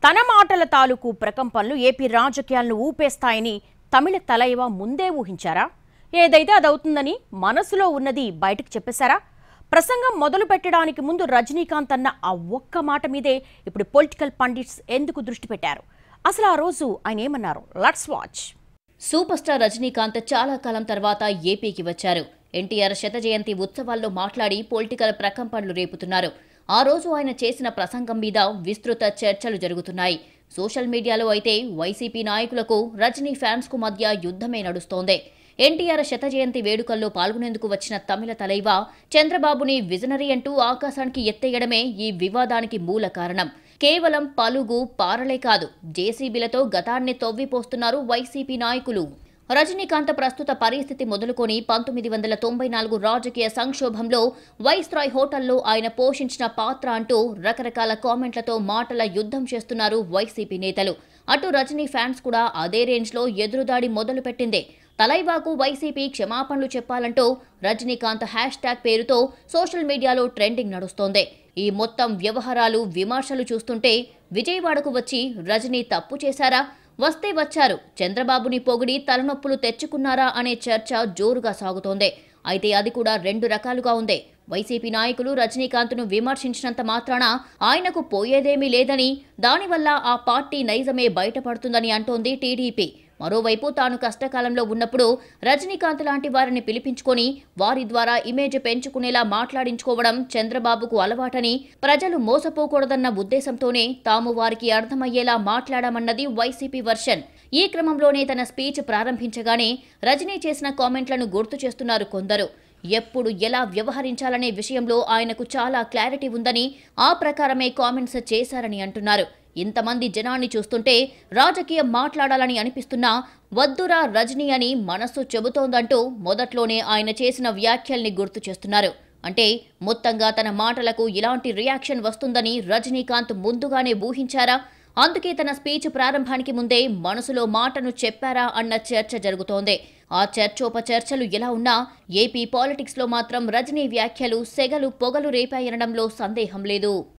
తన మాటల తాలూకు ప్రకంపనలు ఏపీ రాజకీయాలను ఊపేస్తాయని తమిళ తలైవ ముందే ఊహించారా ఏదైతే అదవుతుందని మనసులో ఉన్నది బయటకు చెప్పేశారా ప్రసంగం మొదలు పెట్టడానికి ముందు రజనీకాంత్ అన్న ఆ ఒక్క మాట మీదే ఇప్పుడు పొలిటికల్ పండిట్స్ ఎందుకు దృష్టి పెట్టారు అసలు ఆ రోజు ఆయన ఏమన్నారు let's watch super star Rajinikanth చాలా కాలం తర్వాత ఏపీకి వచ్చారు ఎన్టీఆర్ శత జయంతి ఉత్సవాల్లో మాట్లాడి పొలిటికల్ ప్రకంపనలు రేపుతున్నారు ఆ రోజు ఆయన చేసిన ప్రసంగం మీద విస్తృత చర్చలు జరుగుతున్నాయి సోషల్ మీడియాలో అయితే వైసీపీ నాయకులకు రజనీ ఫ్యాన్స్ కు మధ్య యుద్ధమే నడుస్తోంది ఎన్టీఆర్ శత జయంతి వేడుకల్లో పాల్గొనేందుకు వచ్చిన తమిళ తలైవ చంద్రబాబుని విజనరీ అంటూ ఆకాశానికి ఎత్తేయడమే ఈ వివాదానికి మూల కారణం కేవలం పలుగు పారలే కాదు జేసీబీలతో గతాన్ని తవ్విపోస్తున్నారు వైసీపీ నాయకులు రజనీకాంత్ ప్రస్తుత పరిస్థితి మొదలుకొని పంతొమ్మిది వందల తొంభై నాలుగు రాజకీయ సంక్షోభంలో వైస్రాయ్ హోటల్లో ఆయన పోషించిన పాత్ర అంటూ రకరకాల కామెంట్లతో మాటల యుద్ధం చేస్తున్నారు వైసీపీ నేతలు అటు రజనీ ఫ్యాన్స్ కూడా అదే రేంజ్లో ఎదురుదాడి మొదలుపెట్టింది తలైవాకు వైసీపీ క్షమాపణలు చెప్పాలంటూ రజనీకాంత్ హ్యాష్ ట్యాగ్ పేరుతో సోషల్ మీడియాలో ట్రెండింగ్ నడుస్తోంది ఈ మొత్తం వ్యవహారాలు విమర్శలు చూస్తుంటే విజయవాడకు వచ్చి రజనీ తప్పు చేశారా వస్తే వచ్చారు చంద్రబాబుని పొగిడి తలనొప్పులు తెచ్చుకున్నారా అనే చర్చ జోరుగా సాగుతోంది అయితే అది కూడా రెండు రకాలుగా ఉంది వైసీపీ నాయకులు రజనీకాంత్ను విమర్శించినంత మాత్రాన ఆయనకు పోయేదేమీ లేదని దానివల్ల ఆ పార్టీ నైజమే బయటపడుతుందని అంటోంది టీడీపీ మరోవైపు తాను కష్టకాలంలో ఉన్నప్పుడు రజనీకాంత్ లాంటి వారిని పిలిపించుకొని వారి ద్వారా ఇమేజ్ పెంచుకునేలా మాట్లాడించుకోవడం చంద్రబాబుకు అలవాటని ప్రజలు మోసపోకూడదన్న ఉద్దేశంతోనే తాము వారికి అర్థమయ్యేలా మాట్లాడామన్నది వైసీపీ వర్షన్ ఈ క్రమంలోనే తన స్పీచ్ ప్రారంభించగానే రజనీ చేసిన కామెంట్లను గుర్తు చేస్తున్నారు కొందరు ఎప్పుడు ఎలా వ్యవహరించాలనే విషయంలో ఆయనకు చాలా క్లారిటీ ఉందని ఆ ప్రకారమే కామెంట్స్ చేశారని అంటున్నారు ఇంతమంది జనాన్ని చూస్తుంటే రాజకీయం మాట్లాడాలని అనిపిస్తున్నా వద్దురా రజనీ అని మనస్సు చెబుతోందంటూ మొదట్లోనే ఆయన చేసిన వ్యాఖ్యల్ని గుర్తు చేస్తున్నారు అంటే మొత్తంగా తన మాటలకు ఇలాంటి రియాక్షన్ వస్తుందని రజనీకాంత్ ముందుగానే ఊహించారా అందుకే తన స్పీచ్ ప్రారంభానికి ముందే మనసులో మాటను చెప్పారా అన్న చర్చ జరుగుతోంది ఆ చర్చోపచర్చలు ఎలా ఉన్నా ఏపీ పాలిటిక్స్లో మాత్రం రజనీ వ్యాఖ్యలు సెగలు పొగలు రేపాయనడంలో సందేహం లేదు